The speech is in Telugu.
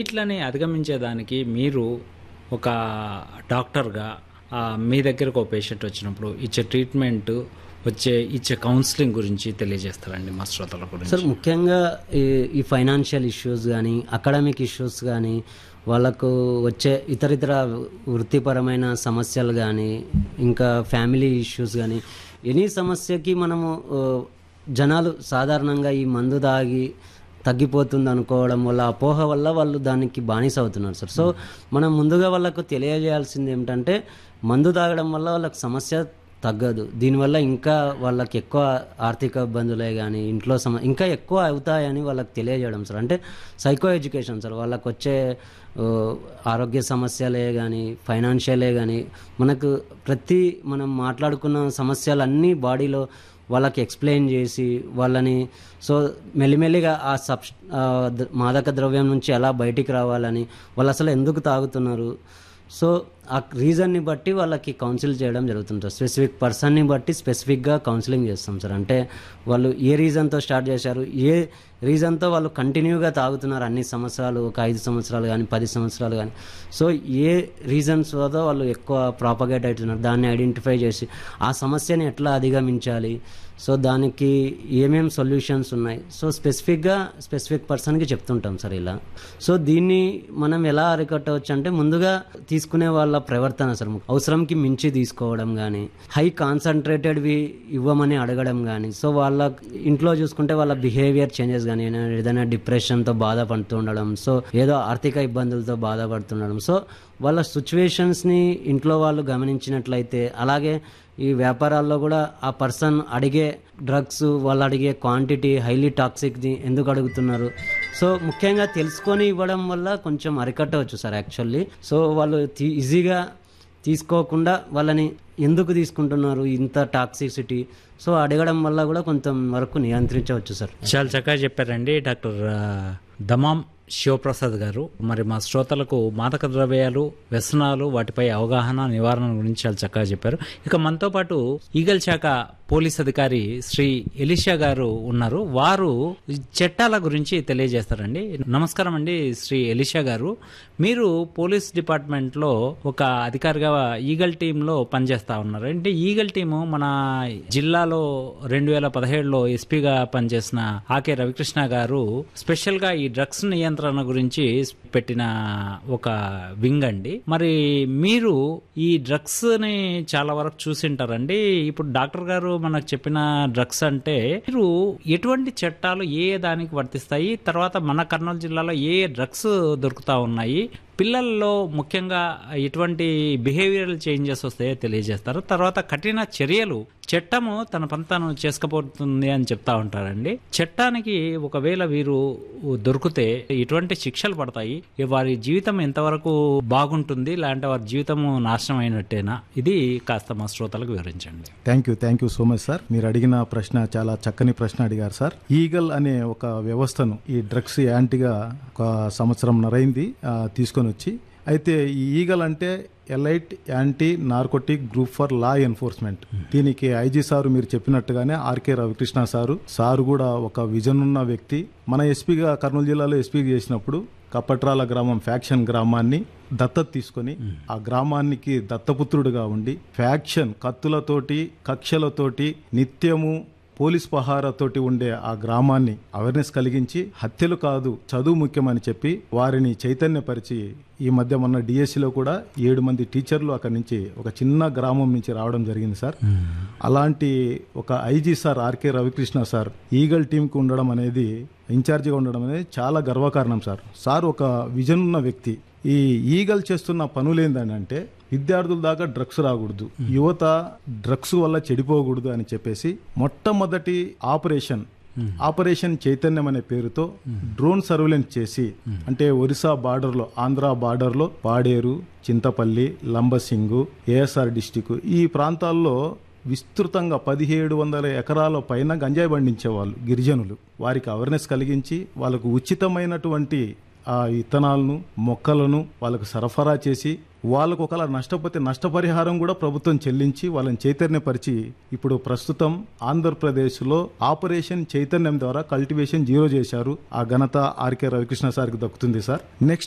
వీటిని అధిగమించేదానికి మీరు ఒక డాక్టర్గా ఆ, మీ దగ్గరకు ఒక పేషెంట్ వచ్చినప్పుడు ఇచ్చే ట్రీట్మెంట్ వచ్చే ఇచ్చే కౌన్సిలింగ్ గురించి తెలియజేస్తారండి మా శ్రోతల గురించి సార్ ముఖ్యంగా ఈ ఈ ఫైనాన్షియల్ ఇష్యూస్ కానీ అకాడమిక్ ఇష్యూస్ కానీ వాళ్ళకు వచ్చే ఇతర ఇతర వృత్తిపరమైన సమస్యలు కానీ ఇంకా ఫ్యామిలీ ఇష్యూస్ కానీ ఎనీ సమస్యకి మనము ఆ, జనాలు సాధారణంగా ఈ మందు తాగి తగ్గిపోతుంది అనుకోవడం వల్ల అపోహ వల్ల వాళ్ళు దానికి బానిస అవుతున్నారు సార్ సో మనం ముందుగా వాళ్ళకు తెలియజేయాల్సింది ఏమిటంటే మందు తాగడం వల్ల వాళ్ళకి సమస్య తగ్గదు దీనివల్ల ఇంకా వాళ్ళకి ఎక్కువ ఆర్థిక ఇబ్బందులే కానీ ఇంట్లో సమ ఇంకా ఎక్కువ అవుతాయని వాళ్ళకి తెలియజేయడం సార్ అంటే సైకో ఎడ్యుకేషన్ సార్ వాళ్ళకి వచ్చే ఓ, ఆరోగ్య సమస్యలే కానీ ఫైనాన్షియలే కానీ మనకు ప్రతి మనం మాట్లాడుకున్న సమస్యలన్నీ బాడీలో వాళ్ళకి ఎక్స్ప్లెయిన్ చేసి వాళ్ళని సో మెల్లిమెల్లిగా ఆ సబ్ ఆ ద- మాదక ద్రవ్యం నుంచి ఎలా బయటికి రావాలని వాళ్ళు అసలు ఎందుకు తాగుతున్నారు సో ఆ రీజన్ని బట్టి వాళ్ళకి కౌన్సిల్ చేయడం జరుగుతుంది సార్ స్పెసిఫిక్ పర్సన్ని బట్టి స్పెసిఫిక్గా కౌన్సిలింగ్ చేస్తాం సార్ అంటే వాళ్ళు ఏ రీజన్తో స్టార్ట్ చేశారు ఏ రీజన్తో వాళ్ళు కంటిన్యూగా తాగుతున్నారు అన్ని సంవత్సరాలు ఒక ఐదు సంవత్సరాలు కానీ పది సంవత్సరాలు కానీ సో ఏ రీజన్స్ వల్ల వాళ్ళు ఎక్కువ ప్రాపగేట్ అవుతున్నారు దాన్ని ఐడెంటిఫై చేసి ఆ సమస్యని ఎట్లా అధిగమించాలి సో దానికి ఏమేం సొల్యూషన్స్ ఉన్నాయి సో స్పెసిఫిక్గా స్పెసిఫిక్ పర్సన్కి చెప్తుంటాం సార్ ఇలా సో దీన్ని మనం ఎలా అరికట్టవచ్చు అంటే ముందుగా తీసుకునే వాళ్ళ ప్రవర్తన సార్ అవసరంకి మించి తీసుకోవడం కానీ హై కాన్సన్ట్రేటెడ్వి ఇవ్వమని అడగడం కానీ సో వాళ్ళ ఇంట్లో చూసుకుంటే వాళ్ళ బిహేవియర్ చేంజెస్ కానీ ఏదైనా డిప్రెషన్తో బాధపడుతూ ఉండడం సో ఏదో ఆర్థిక ఇబ్బందులతో బాధపడుతుండడం సో వాళ్ళ సిచ్యువేషన్స్ని ఇంట్లో వాళ్ళు గమనించినట్లయితే అలాగే ఈ వ్యాపారాల్లో కూడా ఆ పర్సన్ అడిగే డ్రగ్స్ వాళ్ళు అడిగే క్వాంటిటీ హైలీ టాక్సిక్ది ఎందుకు అడుగుతున్నారు సో ముఖ్యంగా తెలుసుకొని ఇవ్వడం వల్ల కొంచెం అరికట్టవచ్చు సార్ యాక్చువల్లీ సో వాళ్ళు తీ- ఈజీగా తీసుకోకుండా వాళ్ళని ఎందుకు తీసుకుంటున్నారు ఇంత టాక్సిసిటీ సో అడగడం వల్ల కూడా కొంచెం వరకు నియంత్రించవచ్చు సార్ చాలా చక్కగా చెప్పారండి డాక్టర్ ఆ, దమాం శివప్రసాద్ గారు మరి మా శ్రోతలకు మాదక ద్రవ్యాలు వ్యసనాలు వాటిపై అవగాహన నివారణ గురించి చాలా చక్కగా చెప్పారు ఇక మనతో పాటు ఈగల్ శాఖ పోలీస్ అధికారి శ్రీ ఎలిషా గారు ఉన్నారు వారు ఈ చట్టాల గురించి తెలియజేస్తారండి నమస్కారం అండి శ్రీ ఎలిషా గారు మీరు పోలీస్ డిపార్ట్మెంట్ లో ఒక అధికారిగా ఈగల్ టీమ్ లో పనిచేస్తా ఉన్నారు అంటే ఈగల్ టీము మన జిల్లాలో రెండు వేల పదిహేడులో ఎస్పీగా పనిచేసిన ఆకే రవికృష్ణ గారు స్పెషల్ గా ఈ డ్రగ్స్ నియంత్రణ గురించి పెట్టిన ఒక వింగ్ అండి మరి మీరు ఈ డ్రగ్స్ ని చాలా వరకు చూసింటారండి ఇప్పుడు డాక్టర్ గారు మనకు చెప్పిన డ్రగ్స్ అంటే మీరు ఎటువంటి చట్టాలు ఏ ఏ దానికి వర్తిస్తాయి తర్వాత మన కర్నూలు జిల్లాలో ఏ ఏ డ్రగ్స్ దొరుకుతా ఉన్నాయి పిల్లల్లో ముఖ్యంగా ఎటువంటి బిహేవియరల్ చేంజెస్ వస్తాయో తెలియజేస్తారు తర్వాత కఠిన చర్యలు చట్టము తన పని తాను చేసుకపోతుంది అని చెప్తా ఉంటారండి చట్టానికి ఒకవేళ వీరు దొరికితే ఎటువంటి శిక్షలు పడతాయి వారి జీవితం ఎంతవరకు బాగుంటుంది లేదంటే వారి జీవితము నాశనం అయినట్టేనా ఇది కాస్త మా శ్రోతలకు వివరించండి thank you thank you so much sir మీరు అడిగిన ప్రశ్న చాలా చక్కని ప్రశ్న అడిగారు సార్ ఈగల్ అనే ఒక వ్యవస్థను ఈ డ్రగ్స్ యాంటీగా ఒక సంవత్సరం నరైంది ఆ, తీసుకొని వచ్చి అయితే ఈ ఈగల్ అంటే elite anti narcotic group for law enforcement దీనికి ఐజీ సారు మీరు చెప్పినట్టుగానే ఆర్కే రవికృష్ణ సారు సారు కూడా ఒక విజన్ ఉన్న వ్యక్తి మన ఎస్పీగా కర్నూలు జిల్లాలో ఎస్పీ చేసినప్పుడు కప్పట్రాల గ్రామం ఫ్యాక్షన్ గ్రామాన్ని దత్తత తీసుకొని ఆ గ్రామానికి దత్తపుత్రుడుగా ఉండి ఫ్యాక్షన్ కత్తులతోటి కక్షలతోటి నిత్యము పోలీస్ పహారాతోటి ఉండే ఆ గ్రామాన్ని అవేర్నెస్ కలిగించి హత్యలు కాదు చదువు ముఖ్యమని చెప్పి వారిని చైతన్యపరిచి ఈ మధ్య మొన్న డిఎస్సిలో కూడా ఏడు మంది టీచర్లు అక్కడి నుంచి ఒక చిన్న గ్రామం నుంచి రావడం జరిగింది సార్ అలాంటి ఒక IG sir RK Ravikrishna sir Eagle టీంకి ఉండడం అనేది ఇన్ఛార్జిగా ఉండడం అనేది చాలా గర్వకారణం సార్ సార్ ఒక విజన్ ఉన్న వ్యక్తి ఈ ఈగల్ చేస్తున్న పనులు ఏందని అంటే విద్యార్థుల దాకా డ్రగ్స్ రాకూడదు యువత డ్రగ్స్ వల్ల చెడిపోకూడదు అని చెప్పేసి మొట్టమొదటి ఆపరేషన్ ఆపరేషన్ చైతన్యం అనే పేరుతో డ్రోన్ సర్వేలెన్స్ చేసి అంటే ఒరిస్సా బార్డర్ లో ఆంధ్ర బార్డర్ లో పాడేరు చింతపల్లి లంబసింగు ఏఎస్ఆర్ డిస్టిక్ ఈ ప్రాంతాల్లో విస్తృతంగా పదిహేడు వందల ఎకరాల పైన గంజాయి పండించేవాళ్ళు గిరిజనులు వారికి అవేర్నెస్ కలిగించి వాళ్ళకు ఉచితమైనటువంటి ఆ విత్తనాలను మొక్కలను వాళ్ళకు సరఫరా చేసి వాళ్ళకు ఒకవేళ నష్టపోతే నష్టపరిహారం కూడా ప్రభుత్వం చెల్లించి వాళ్ళని చైతన్యపరిచి ఇప్పుడు ప్రస్తుతం ఆంధ్రప్రదేశ్లో ఆపరేషన్ చైతన్యం ద్వారా కల్టివేషన్ జీరో చేశారు ఆ ఘనత ఆర్కే రవికృష్ణ సార్కి దక్కుతుంది సార్ నెక్స్ట్